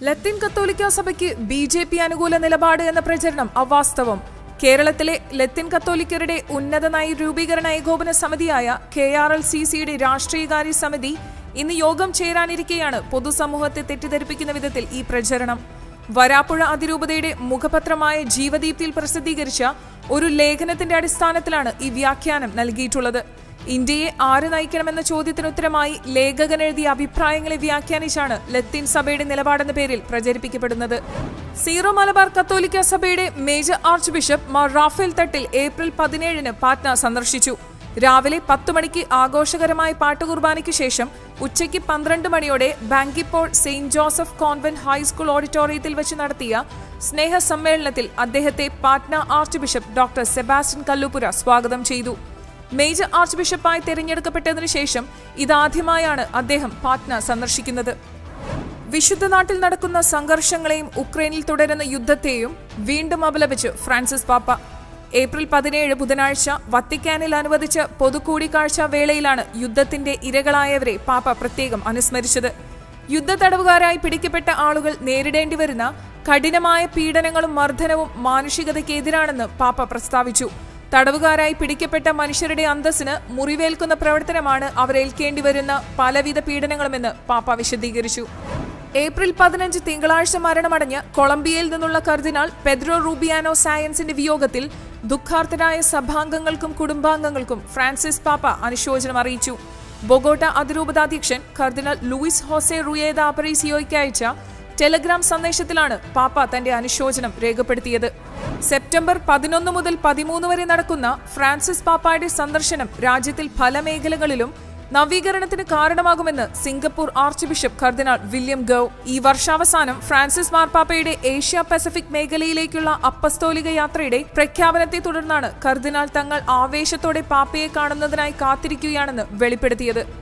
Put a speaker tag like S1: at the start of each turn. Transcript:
S1: ലത്തീൻ കത്തോലിക്ക സഭയ്ക്ക് B J P അനുകൂല നിലപാട് എന്ന പ്രചരണം അവാസ്തവം കേരളത്തിലെ ലത്തീൻ കത്തോലിക്കരുടെ ഉന്നത നയ രൂപീകരണ ഏകോപന സമിതിയായ കെ ആർ എൽ സി സിയുടെ രാഷ്ട്രീയകാര്യ സമിതി ഇന്ന് യോഗം ചേരാനിരിക്കെയാണ് പൊതുസമൂഹത്തെ തെറ്റിദ്ധരിപ്പിക്കുന്ന വിധത്തിൽ ഈ പ്രചരണം വരാപ്പുഴ അതിരൂപതയുടെ മുഖപത്രമായ ജീവദീപ്തിയിൽ പ്രസിദ്ധീകരിച്ച ഒരു ലേഖനത്തിന്റെ അടിസ്ഥാനത്തിലാണ് ഈ വ്യാഖ്യാനം നൽകിയിട്ടുള്ളത് ഇന്ത്യയെ ആര് നയിക്കണമെന്ന ചോദ്യത്തിന് ഉത്തരമായി ലേഖകൻ എഴുതിയ അഭിപ്രായങ്ങളെ വ്യാഖ്യാനിച്ചാണ് ലത്തീൻ സഭയുടെ നിലപാടെന്ന പേരിൽ പ്രചരിപ്പിക്കപ്പെടുന്നത് സീറോ മലബാർ കത്തോലിക്ക സഭയുടെ major archbishop Mar Raphael Thattil April പതിനേഴിന് പാറ്റ്ന സന്ദർശിച്ചു രാവിലെ പത്തു മണിക്ക് ആഘോഷകരമായ പാട്ടുകുർബാനയ്ക്ക് ശേഷം ഉച്ചയ്ക്ക് പന്ത്രണ്ട് മണിയോടെ Bankipore Saint Joseph convent high school ഓഡിറ്റോറിയത്തിൽ വെച്ച് നടത്തിയ സ്നേഹ സമ്മേളനത്തിൽ അദ്ദേഹത്തെ Patna archbishop doctor Sebastian Kallupura സ്വാഗതം ചെയ്തു മേജർ ആർച്ച് ബിഷപ്പായി തെരഞ്ഞെടുക്കപ്പെട്ടതിനു ശേഷം ഇതാദ്യമായാണ് അദ്ദേഹം പാറ്റ്ന സന്ദർശിക്കുന്നത് വിശുദ്ധ നാട്ടിൽ നടക്കുന്ന സംഘർഷങ്ങളെയും ഉക്രൈനിൽ തുടരുന്ന യുദ്ധത്തെയും വീണ്ടും അപലപിച്ച് ഫ്രാൻസിസ് പാപ്പ ഏപ്രിൽ പതിനേഴ് ബുധനാഴ്ച വത്തിക്കാനിൽ അനുവദിച്ച പൊതുകൂടിക്കാഴ്ച വേളയിലാണ് യുദ്ധത്തിന്റെ ഇരകളായവരെ പാപ്പ പ്രത്യേകം അനുസ്മരിച്ചത് യുദ്ധ തടവുകാരായി പിടിക്കപ്പെട്ട ആളുകൾ നേരിടേണ്ടി വരുന്ന കഠിനമായ പീഡനങ്ങളും മർദ്ദനവും മാനുഷികതയ്ക്കെതിരാണെന്ന് പാപ്പ പ്രസ്താവിച്ചു തടവുകാരായി പിടിക്കപ്പെട്ട മനുഷ്യരുടെ അന്തസ്സിന് മുറിവേൽക്കുന്ന പ്രവർത്തനമാണ് അവരേൽക്കേണ്ടി വരുന്ന പലവിധ പീഡനങ്ങളുമെന്ന് പാപ്പ വിശദീകരിച്ചു ഏപ്രിൽ പതിനഞ്ച് തിങ്കളാഴ്ച മരണമടഞ്ഞ കൊളംബിയയിൽ നിന്നുള്ള കർദിനാൾ പെദ്രോ റൂബിയാനോ സയൻസിന്റെ വിയോഗത്തിൽ ദുഃഖാർത്തരായ സഭാംഗങ്ങൾക്കും കുടുംബാംഗങ്ങൾക്കും ഫ്രാൻസിസ് പാപ്പ അനുശോചനം അറിയിച്ചു ബൊഗോട്ട അതിരൂപതാധ്യക്ഷൻ കർദിനാൾ ലൂയിസ് ഹോസെ റുയേദ അപറീസിയോയ്ക്ക് അയച്ച ടെലഗ്രാം സന്ദേശത്തിലാണ് പാപ്പ തന്റെ അനുശോചനം രേഖപ്പെടുത്തിയത് സെപ്റ്റംബർ പതിനൊന്ന് മുതൽ പതിമൂന്ന് വരെ നടക്കുന്ന ഫ്രാൻസിസ് പാപ്പായുടെ സന്ദർശനം രാജ്യത്തിൽ പല മേഖലകളിലും നവീകരണത്തിന് കാരണമാകുമെന്ന് സിംഗപ്പൂർ ആർച്ച് ബിഷപ്പ് കർദിനാൾ വില്യം ഗൌ ഈ വർഷാവസാനം ഫ്രാൻസിസ് മാർപ്പാപ്പയുടെ ഏഷ്യ പസഫിക് മേഖലയിലേക്കുള്ള അപ്പസ്തോലിക യാത്രയുടെ പ്രഖ്യാപനത്തെ തുടർന്നാണ് കർദിനാൾ തങ്ങൾ ആവേശത്തോടെ പാപ്പയെ കാണുന്നതിനായി കാത്തിരിക്കുകയാണെന്ന് വെളിപ്പെടുത്തിയത്